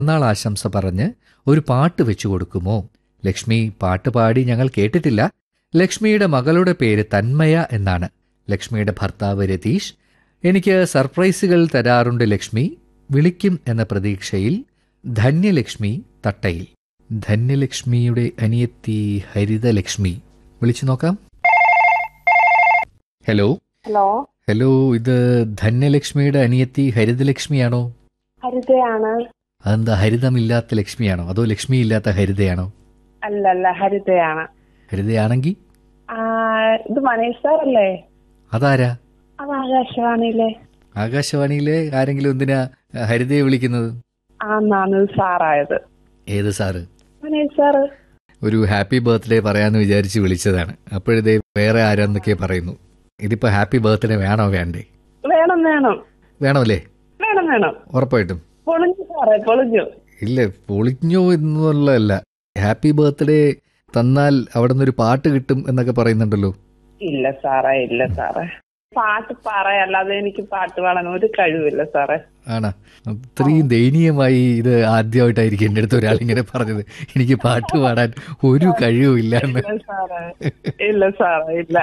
പിറന്നാൾ ആശംസ പറഞ്ഞ് ഒരു പാട്ട് വെച്ചു കൊടുക്കുമോ ലക്ഷ്മി പാട്ട് പാടി ഞങ്ങൾ കേട്ടിട്ടില്ല ലക്ഷ്മിയുടെ മകളുടെ പേര് തന്മയ എന്നാണ് ലക്ഷ്മിയുടെ ഭർത്താവ് രതീഷ് എനിക്ക് സർപ്രൈസുകൾ തരാറുണ്ട് ലക്ഷ്മി വിളിക്കും എന്ന പ്രതീക്ഷയിൽ ധന്യലക്ഷ്മി തട്ടയിൽ ധന്യലക്ഷ്മിയുടെ അനിയത്തി ഹരിതലക്ഷ്മി വിളിച്ചു നോക്കാം ഹലോ ഹലോ ഹലോ ഇത് ധന്യലക്ഷ്മിയുടെ അനിയത്തി ഹരിതലക്ഷ്മിയാണോ ഹരിതയാണ് അതെന്താ ഹരിതമില്ലാത്ത ലക്ഷ്മിയാണോ അതോ ലക്ഷ്മി ഇല്ലാത്ത ഹരിതയാണോ അല്ലല്ല ഹരിതയാണ് ഹരിതയാണെങ്കിൽ ആ, ഇത് മനീഷ് സാർ അല്ലേ അതാരാ അത് ആകാശവാണിയിലെ ആകാശവാണിയിലെ ആരെങ്കിലും എന്തിനാ ഹരിതയെ വിളിക്കുന്നത് ആന്നാണ് ഇത് സാറായത് ഏത് സാറ് മനീഷ് സാറ് ഒരു ഹാപ്പി ബർത്ത്ഡേ പറയാന്ന് വിചാരിച്ച് വിളിച്ചതാണ് അപ്പോഴതേ വേറെ ആരാന്നൊക്കെ പറയുന്നു ഇതിപ്പോ ഹാപ്പി ബർത്ത്ഡേ വേണോ വേണ്ടേ വേണം വേണം വേണമല്ലേ വേണം വേണം ഉറപ്പായിട്ടും പൊളിഞ്ഞു സാറേ പൊളിഞ്ഞു ഇല്ല പൊളിഞ്ഞോ എന്നുള്ളതല്ല ഹാപ്പി ബർത്ത്ഡേ തന്നാൽ അവിടെ നിന്നൊരു പാട്ട് കിട്ടും എന്നൊക്കെ പറയുന്നുണ്ടല്ലോ ഇല്ല സാറേ ഇല്ല സാറേ പാട്ട് പറയല്ലാതെ എനിക്ക് പാട്ട് പാടാൻ ഒരു കഴിവില്ല സാറേ ആണാ അത്രയും ദയനീയമായി ഇത് ആദ്യമായിട്ടായിരിക്കും എൻ്റെ അടുത്ത് ഒരാൾ ഇങ്ങനെ പറഞ്ഞത് എനിക്ക് പാട്ട് പാടാൻ ഒരു കഴിവുമില്ല എന്ന് ഇല്ല സാറേ ഇല്ല സാറേ ഇല്ല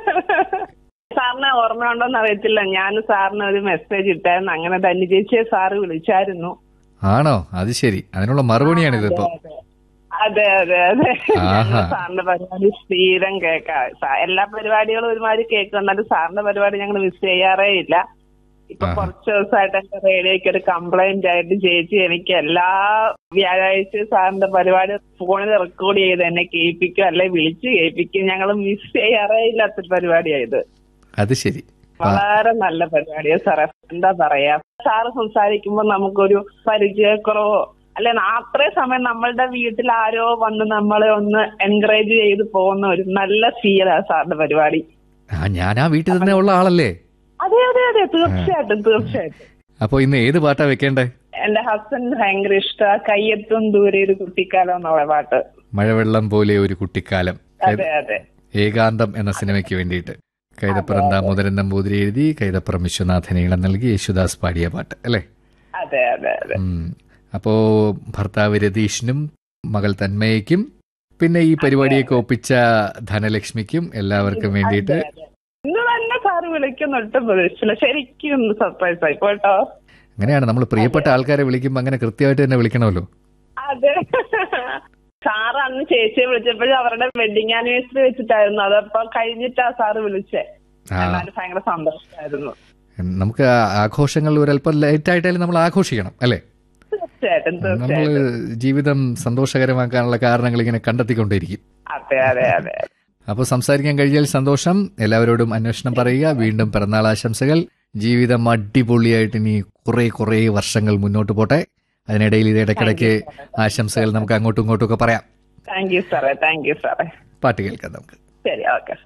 സാറിന് ഓർമ്മയുണ്ടോന്ന് അറിയത്തില്ല ഞാൻ സാറിന് ഒരു മെസ്സേജ് ഇട്ടായിരുന്നു അങ്ങനെ ധന്യ ചേച്ചിയെ സാറ് വിളിച്ചായിരുന്നു ആണോ അത് ശരി അതിനുള്ള മറുപടിയാണ് ഇതിപ്പോ അതെ അതെ അതെ ആഹാ. ഞങ്ങൾ സാറിന്റെ പരിപാടി സ്ഥിരം കേൾക്കാം സാ- എല്ലാ പരിപാടികളും ഒരുമാതിരി കേൾക്കുന്നുണ്ട് സാറിന്റെ പരിപാടി ഞങ്ങൾ മിസ് ചെയ്യാറേ ഇല്ല ഇപ്പൊ ആഹാ. കുറച്ച് ദിവസമായിട്ട് എന്റെ റേഡിയോയ്ക്ക് ഒരു കംപ്ലൈന്റ് ആയിട്ട് ചേച്ചി എനിക്ക് എല്ലാ വ്യാഴാഴ്ചയും സാറിന്റെ പരിപാടി ഫോണിൽ റെക്കോർഡ് ചെയ്ത് എന്നെ കേൾപ്പിക്കും അല്ലെ വിളിച്ച് കേൾപ്പിക്കും ഞങ്ങൾ മിസ് ചെയ്യാറേ ഇല്ലാത്തൊരു പരിപാടിയായത് അത് ശരി ആ, വളരെ നല്ല പരിപാടിയാ സാറേ എന്താ പറയാ സാറ് സംസാരിക്കുമ്പോ നമുക്കൊരു പരിചയക്കുറവോ അല്ലെ അത്രയും സമയം നമ്മളുടെ വീട്ടിൽ ആരോ വന്ന് നമ്മളെ ഒന്ന് എൻകറേജ് ചെയ്ത് പോകുന്ന ഒരു നല്ല ഫീലാ സാറിന്റെ പരിപാടി ആ ഞാൻ ആ വീട്ടിൽ തന്നെ ഉള്ള ആളല്ലേ അതെ അതെ അതെ തീർച്ചയായിട്ടും തീർച്ചയായിട്ടും അപ്പൊ ഇന്ന് ഏത് പാട്ടാ വെക്കേണ്ടേ എന്റെ ഹസ്ബൻഡ് ഭയങ്കര ഇഷ്ട കയ്യെത്തും ദൂരെ ഒരു കുട്ടിക്കാലം എന്നുള്ള പാട്ട് മഴവെള്ളം പോലെ ഒരു കുട്ടിക്കാലം അതെ അതെ ഏകാന്തം എന്ന സിനിമയ്ക്ക് വേണ്ടിയിട്ട് കൈതപ്പുറം ദാമോദരൻ നമ്പൂതിരി എഴുതി കൈതപ്പുറം വിശ്വനാഥൻ ഈളം നൽകി യേശുദാസ് പാടിയ പാട്ട് അല്ലേ അതെ അതെ അതെ ഉം. അപ്പോ ഭർത്താവ് രതീഷിനും മകൾ തന്മയ്ക്കും പിന്നെ ഈ പരിപാടിയൊക്കെ ഒപ്പിച്ച ധനലക്ഷ്മിക്കും എല്ലാവർക്കും വേണ്ടിയിട്ട് അതെ, അതെ. ഇന്ന് തന്നെ സാറ് വിളിക്കുന്ന ഒട്ടും പ്രതീക്ഷിച്ചില്ല ശരിക്കും സർപ്രൈസ് ആയി പോട്ടോ അങ്ങനെയാണ് നമ്മൾ പ്രിയപ്പെട്ട ആൾക്കാരെ വിളിക്കുമ്പോൾ അങ്ങനെ കൃത്യമായിട്ട് തന്നെ വിളിക്കണമല്ലോ അതെ സാറ് അന്ന് ചേച്ചിയെ വിളിച്ചപ്പോഴും അവരുടെ വെഡിങ് ആനിവേഴ്സറി വെച്ചിട്ടായിരുന്നു അതപ്പോ കഴിഞ്ഞിട്ടാ സാറ് വിളിച്ചേ ആ. എന്നാലും ഭയങ്കര സന്തോഷമായിരുന്നു നമുക്ക് ആ ആഘോഷങ്ങൾ ഒരല്പം ലേറ്റ് ആയിട്ടായാലും നമ്മൾ ആഘോഷിക്കണം അല്ലേ തീർച്ചയായിട്ടും നമ്മൾ തീർച്ചയായിട്ടും ജീവിതം സന്തോഷകരമാക്കാനുള്ള കാരണങ്ങൾ ഇങ്ങനെ കണ്ടെത്തിക്കൊണ്ടിരിക്കും അതെ അതെ അതെ അപ്പോൾ സംസാരിക്കാൻ കഴിഞ്ഞാൽ സന്തോഷം എല്ലാവരോടും അന്വേഷണം പറയുക വീണ്ടും പിറന്നാൾ ആശംസകൾ ജീവിതം അടിപൊളിയായിട്ട് ഇനി കുറെ കുറെ വർഷങ്ങൾ മുന്നോട്ട് പോട്ടെ അതിനിടയിൽ ഇത് ഇടയ്ക്കിടയ്ക്ക് ആശംസകൾ നമുക്ക് അങ്ങോട്ടും ഇങ്ങോട്ടും ഒക്കെ പറയാം താങ്ക് യു സാറേ താങ്ക് യു സാറേ പാട്ട് കേൾക്കാം നമുക്ക് ശരി ഓക്കെ